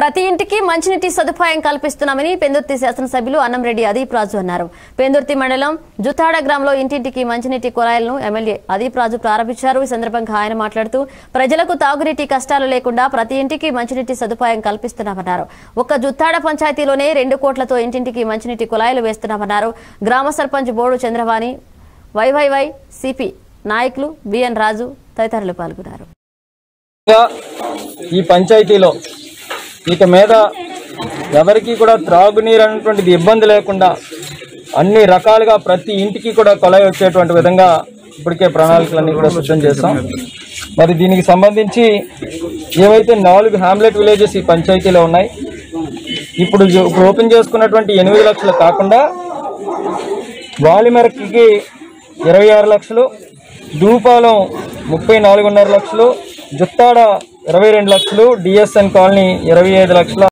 ప్రతి ఇంటికి మంచినీటి సదుపాయం కల్పిస్తున్నామని పెందుర్తి శాసనసభ్యులు అన్నంరెడ్డి అదీప్ రాజు అన్నారు పెందుర్తి మండలం జుతాడ గ్రామంలో ఇంటింటికి మంచినీటి కుళాయిలను ఎమ్మెల్యే అదీప్ రాజు ప్రారంభించారు ఈ సందర్భంగా ఆయన మాట్లాడుతూ ప్రజలకు తాగునీటి కష్టాలు లేకుండా ప్రతి ఇంటికి మంచినీటి సదుపాయం కల్పిస్తున్నామన్నారు ఒక్క జుత్తాడ పంచాయతీలోనే రెండు కోట్లతో ఇంటింటికి మంచినీటి కుళాయిలు వేస్తున్నామన్నారు గ్రామ సర్పంచ్ బోర్డు చంద్రవాణి వైవైవై సిపి నాయకులు బిఎన్ రాజు తదితరులు పాల్గొన్నారు గా ఈ పంచాయతీలో ఇక మీద ఎవరికి కూడా త్రాగునీరు అనేటువంటిది ఇబ్బంది లేకుండా అన్ని రకాలుగా ప్రతి ఇంటికి కూడా కొలాయి వచ్చేటువంటి విధంగా ఇప్పటికే ప్రణాళికలన్నీ కూడా సిద్ధం చేస్తాం మరి దీనికి సంబంధించి ఏవైతే నాలుగు హ్యామ్లెట్ విలేజెస్ ఈ పంచాయతీలో ఉన్నాయి ఇప్పుడు జో- ఇప్పుడు ఓపెన్ చేసుకున్నటువంటి ఎనిమిది లక్షలు కాకుండా వాలిమెరక్కి ఇరవై ఆరు లక్షలు దూపాలం ముప్పై నాలుగున్నర లక్షలు జుత్తాడ ఇరవై రెండు లక్షలు డిఎస్ఎన్ కాలనీ ఇరవై ఐదు లక్షల